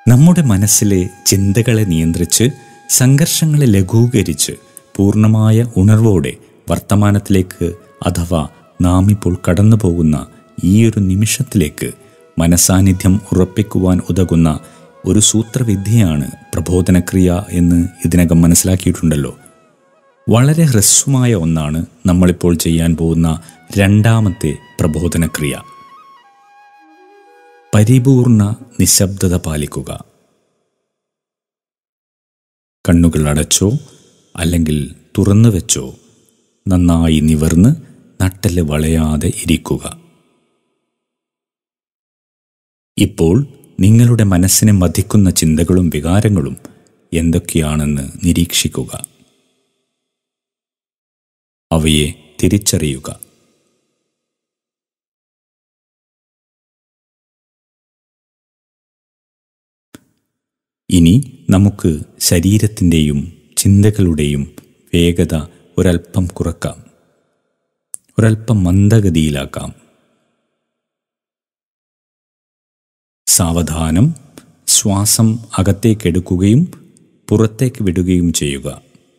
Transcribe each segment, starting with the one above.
നമ്മുടെ മനസ്സിലെ ചിന്തകളെ നിയന്ത്രിച്ച് സംഘർഷങ്ങളെ ലഘൂകരിച്ച് പൂർണ്ണമായ ഉണർവോടെ വർത്തമാനത്തിലേക്ക് അഥവാ നാം ഇപ്പോൾ കടന്നു പോകുന്ന ഈ ഒരു നിമിഷത്തിലേക്ക് മനസാന്നിധ്യം ഉറപ്പിക്കുവാൻ ഉതകുന്ന ഒരു സൂത്രവിദ്യയാണ് പ്രബോധനക്രിയ എന്ന് ഇതിനകം മനസ്സിലാക്കിയിട്ടുണ്ടല്ലോ വളരെ ഹ്രസ്വമായ ഒന്നാണ് നമ്മളിപ്പോൾ ചെയ്യാൻ പോകുന്ന രണ്ടാമത്തെ പ്രബോധനക്രിയ പരിപൂർണ നിശബ്ദത പാലിക്കുക കണ്ണുകൾ അടച്ചോ അല്ലെങ്കിൽ തുറന്നു വെച്ചോ നന്നായി നിവർന്ന് നട്ടല് വളയാതെ ഇരിക്കുക ഇപ്പോൾ നിങ്ങളുടെ മനസ്സിനെ മതിക്കുന്ന ചിന്തകളും വികാരങ്ങളും എന്തൊക്കെയാണെന്ന് നിരീക്ഷിക്കുക അവയെ തിരിച്ചറിയുക ഇനി നമുക്ക് ശരീരത്തിൻ്റെയും ചിന്തകളുടെയും വേഗത ഒരല്പം കുറക്കാം ഒരല്പം മന്ദഗതിയിലാക്കാം സാവധാനം ശ്വാസം അകത്തേക്കെടുക്കുകയും പുറത്തേക്ക് വിടുകയും ചെയ്യുക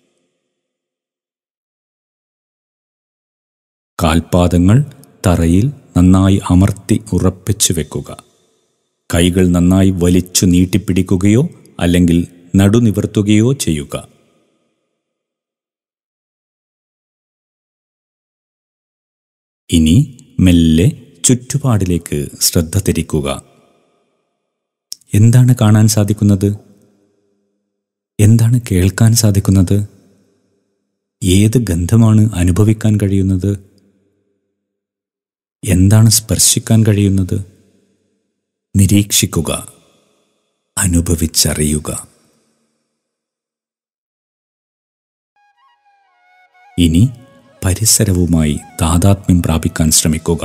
കാൽപാദങ്ങൾ തറയിൽ നന്നായി അമർത്തി ഉറപ്പിച്ചു വെക്കുക കൈകൾ നന്നായി വലിച്ചു നീട്ടിപ്പിടിക്കുകയോ അല്ലെങ്കിൽ നടുനിവർത്തുകയോ ചെയ്യുക ഇനി മെല്ലെ ചുറ്റുപാടിലേക്ക് ശ്രദ്ധ തിരിക്കുക എന്താണ് കാണാൻ സാധിക്കുന്നത് എന്താണ് കേൾക്കാൻ സാധിക്കുന്നത് ഏത് ഗന്ധമാണ് അനുഭവിക്കാൻ കഴിയുന്നത് എന്താണ് സ്പർശിക്കാൻ കഴിയുന്നത് നിരീക്ഷിക്കുക അനുഭവിച്ചറിയുക ഇനി പരിസരവുമായി താതാത്മ്യം പ്രാപിക്കാൻ ശ്രമിക്കുക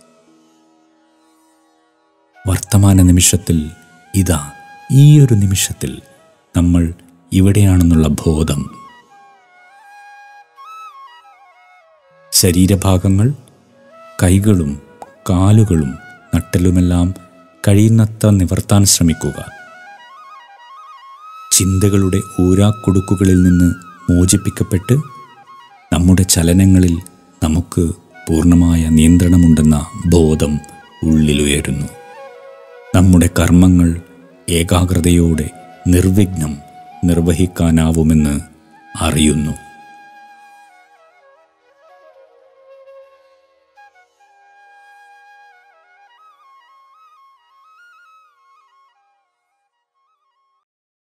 വർത്തമാന നിമിഷത്തിൽ ഇതാ ഈ ഒരു നിമിഷത്തിൽ നമ്മൾ ഇവിടെയാണെന്നുള്ള ബോധം ശരീരഭാഗങ്ങൾ കൈകളും കാലുകളും നട്ടലുമെല്ലാം കഴിയുന്നത്ര നിവർത്താൻ ശ്രമിക്കുക ചിന്തകളുടെ ഊരാക്കുടുക്കുകളിൽ നിന്ന് മോചിപ്പിക്കപ്പെട്ട് നമ്മുടെ ചലനങ്ങളിൽ നമുക്ക് പൂർണ്ണമായ നിയന്ത്രണമുണ്ടെന്ന ബോധം ഉള്ളിലുയരുന്നു നമ്മുടെ കർമ്മങ്ങൾ ഏകാഗ്രതയോടെ നിർവിഘ്നം നിർവഹിക്കാനാവുമെന്ന് അറിയുന്നു